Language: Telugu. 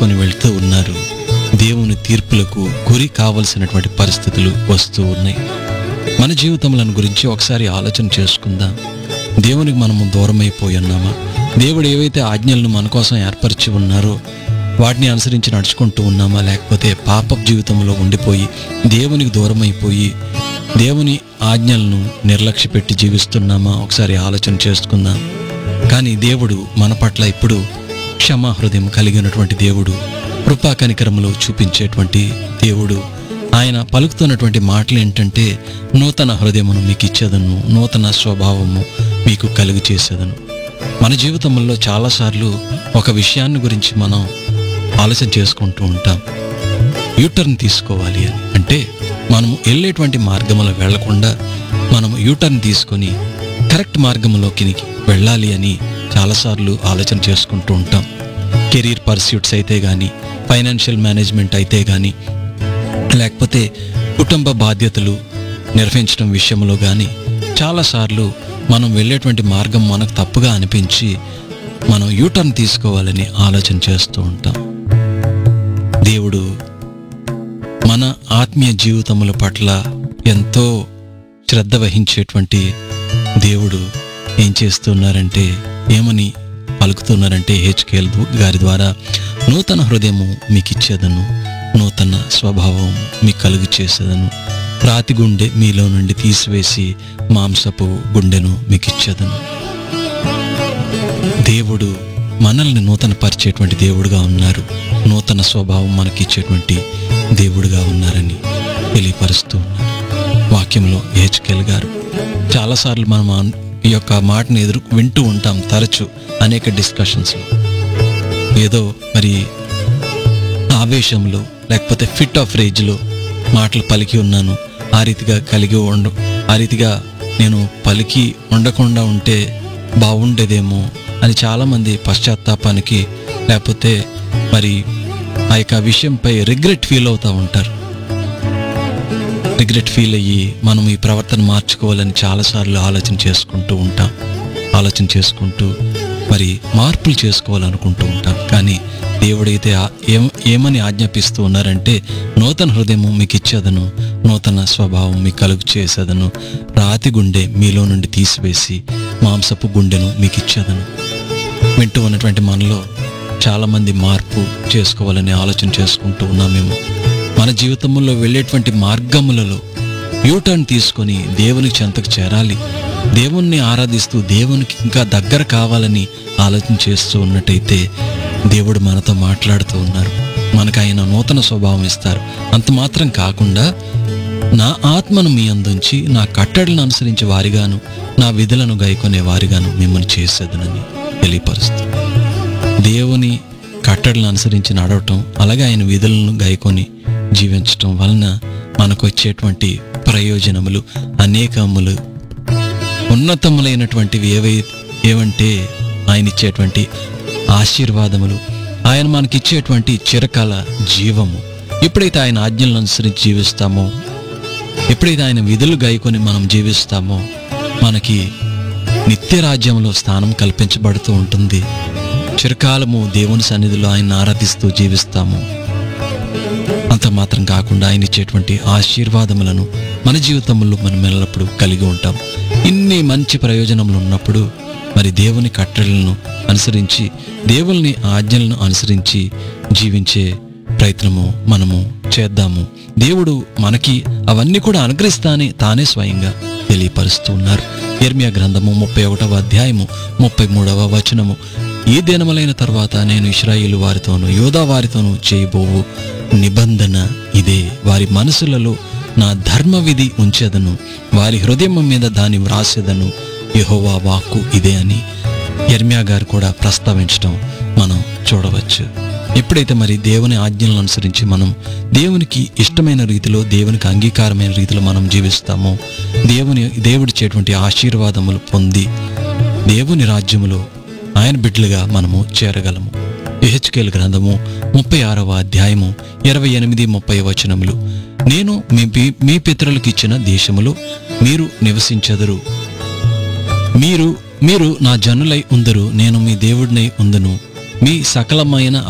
తీసుకొని వెళ్తూ ఉన్నారు దేవుని తీర్పులకు గురి కావలసినటువంటి పరిస్థితులు వస్తూ ఉన్నాయి మన జీవితములను గురించి ఒకసారి ఆలోచన చేసుకుందాం దేవునికి మనము దూరమైపోయి ఉన్నామా దేవుడు ఏవైతే ఆజ్ఞలను మన కోసం ఏర్పరిచి ఉన్నారో వాటిని అనుసరించి నడుచుకుంటూ ఉన్నామా లేకపోతే పాప జీవితంలో ఉండిపోయి దేవునికి దూరమైపోయి దేవుని ఆజ్ఞలను నిర్లక్ష్య పెట్టి జీవిస్తున్నామా ఒకసారి ఆలోచన చేసుకుందాం కానీ దేవుడు మన పట్ల ఇప్పుడు క్షమా హృదయం కలిగినటువంటి దేవుడు కృపా కనికరములు చూపించేటువంటి దేవుడు ఆయన పలుకుతున్నటువంటి మాటలు ఏంటంటే నూతన హృదయమును మీకు ఇచ్చేదను నూతన స్వభావము మీకు కలుగు చేసేదను మన జీవితంలో చాలాసార్లు ఒక విషయాన్ని గురించి మనం ఆలోచన చేసుకుంటూ ఉంటాం యూటర్న్ తీసుకోవాలి అని అంటే మనము వెళ్ళేటువంటి మార్గంలో వెళ్లకుండా మనం యూటర్న్ తీసుకొని కరెక్ట్ మార్గంలోకి వెళ్ళాలి అని చాలాసార్లు ఆలోచన చేసుకుంటూ ఉంటాం కెరీర్ పర్స్యూట్స్ అయితే కానీ ఫైనాన్షియల్ మేనేజ్మెంట్ అయితే కానీ లేకపోతే కుటుంబ బాధ్యతలు నిర్వహించడం విషయంలో కానీ చాలాసార్లు మనం వెళ్ళేటువంటి మార్గం మనకు తప్పుగా అనిపించి మనం యూటర్న్ తీసుకోవాలని ఆలోచన చేస్తూ ఉంటాం దేవుడు మన ఆత్మీయ జీవితముల పట్ల ఎంతో శ్రద్ధ వహించేటువంటి దేవుడు ఏం చేస్తున్నారంటే ఏమని పలుకుతున్నారంటే హెచ్కేల్ గారి ద్వారా నూతన హృదయము మీకు ఇచ్చేదను నూతన స్వభావం మీకు కలుగు చేసేదను రాతి గుండె మీలో నుండి తీసివేసి మాంసపు గుండెను మీకు ఇచ్చేదను దేవుడు మనల్ని నూతన పరిచేటువంటి దేవుడుగా ఉన్నారు నూతన స్వభావం మనకి ఇచ్చేటువంటి దేవుడుగా ఉన్నారని తెలియపరుస్తూ ఉన్నారు వాక్యంలో హెచ్కెల్ గారు చాలాసార్లు మనం ఆ- ఈ యొక్క మాటను ఎదురు వింటూ ఉంటాం తరచు అనేక డిస్కషన్స్లో ఏదో మరి ఆవేశంలో లేకపోతే ఫిట్ ఆఫ్ రేజ్లో మాటలు పలికి ఉన్నాను ఆ రీతిగా కలిగి ఉండ ఆ రీతిగా నేను పలికి ఉండకుండా ఉంటే బాగుండేదేమో అని చాలామంది పశ్చాత్తాపానికి లేకపోతే మరి ఆ యొక్క విషయంపై రిగ్రెట్ ఫీల్ అవుతూ ఉంటారు రిగ్రెట్ ఫీల్ అయ్యి మనం ఈ ప్రవర్తన మార్చుకోవాలని చాలాసార్లు ఆలోచన చేసుకుంటూ ఉంటాం ఆలోచన చేసుకుంటూ మరి మార్పులు చేసుకోవాలనుకుంటూ ఉంటాం కానీ దేవుడైతే ఆ- ఏం ఏమని ఆజ్ఞాపిస్తూ ఉన్నారంటే నూతన హృదయము మీకు ఇచ్చేదను నూతన స్వభావం మీకు కలుగు చేసేదను రాతి గుండె మీలో నుండి తీసివేసి మాంసపు గుండెను మీకు ఇచ్చేదను వింటూ ఉన్నటువంటి మనలో చాలామంది మార్పు చేసుకోవాలని ఆలోచన చేసుకుంటూ ఉన్నామేమో మన జీవితంలో వెళ్ళేటువంటి మార్గములలో యూటర్న్ తీసుకొని దేవుని చెంతకు చేరాలి దేవుణ్ణి ఆరాధిస్తూ దేవునికి ఇంకా దగ్గర కావాలని ఆలోచన చేస్తూ ఉన్నట్టయితే దేవుడు మనతో మాట్లాడుతూ ఉన్నారు మనకు ఆయన నూతన స్వభావం ఇస్తారు అంత మాత్రం కాకుండా నా ఆత్మను మీ అందుంచి నా కట్టడలను అనుసరించి వారిగాను నా విధులను గైకొనే వారిగాను మిమ్మల్ని చేసేదనని తెలియపరుస్తూ దేవుని కట్టడలను అనుసరించి నడవటం అలాగే ఆయన విధులను గైకొని జీవించటం వలన మనకు వచ్చేటువంటి ప్రయోజనములు అనేకములు ఉన్నతములైనటువంటివి ఏవై ఏవంటే ఆయన ఇచ్చేటువంటి ఆశీర్వాదములు ఆయన మనకిచ్చేటువంటి చిరకాల జీవము ఎప్పుడైతే ఆయన ఆజ్ఞలను అనుసరించి జీవిస్తామో ఎప్పుడైతే ఆయన విధులు గాయకొని మనం జీవిస్తామో మనకి నిత్య రాజ్యంలో స్థానం కల్పించబడుతూ ఉంటుంది చిరకాలము దేవుని సన్నిధిలో ఆయన ఆరాధిస్తూ జీవిస్తాము అంత మాత్రం కాకుండా ఆయన ఇచ్చేటువంటి ఆశీర్వాదములను మన జీవితంలో మనం ఎల్లప్పుడూ కలిగి ఉంటాం ఇన్ని మంచి ప్రయోజనములు ఉన్నప్పుడు మరి దేవుని కట్టడలను అనుసరించి దేవుని ఆజ్ఞలను అనుసరించి జీవించే ప్రయత్నము మనము చేద్దాము దేవుడు మనకి అవన్నీ కూడా అనుగ్రహిస్తానే తానే స్వయంగా తెలియపరుస్తూ ఉన్నారు ఇర్మియా గ్రంథము ముప్పై ఒకటవ అధ్యాయము ముప్పై మూడవ వచనము ఈ దినములైన తర్వాత నేను ఇస్రాయేలు వారితోనూ యోధా వారితోనూ చేయబోవు నిబంధన ఇదే వారి మనసులలో నా ధర్మ విధి ఉంచేదను వారి హృదయం మీద దాన్ని వ్రాసేదను యెహోవా వాక్కు ఇదే అని ఎర్మియా గారు కూడా ప్రస్తావించడం మనం చూడవచ్చు ఎప్పుడైతే మరి దేవుని ఆజ్ఞలను అనుసరించి మనం దేవునికి ఇష్టమైన రీతిలో దేవునికి అంగీకారమైన రీతిలో మనం జీవిస్తామో దేవుని దేవుడిచ్చేటువంటి ఆశీర్వాదములు పొంది దేవుని రాజ్యములో ఆయన బిడ్డలుగా మనము చేరగలము ఎహెచ్కేల్ గ్రంథము ముప్పై ఆరవ అధ్యాయము ఇరవై ఎనిమిది ముప్పై వచనములు నేను మీ పి- మీ పితరులకు ఇచ్చిన దేశములో మీరు నివసించెదరు మీరు మీరు నా జనులై ఉందరు నేను మీ దేవుడినై ఉందును మీ సకలమైన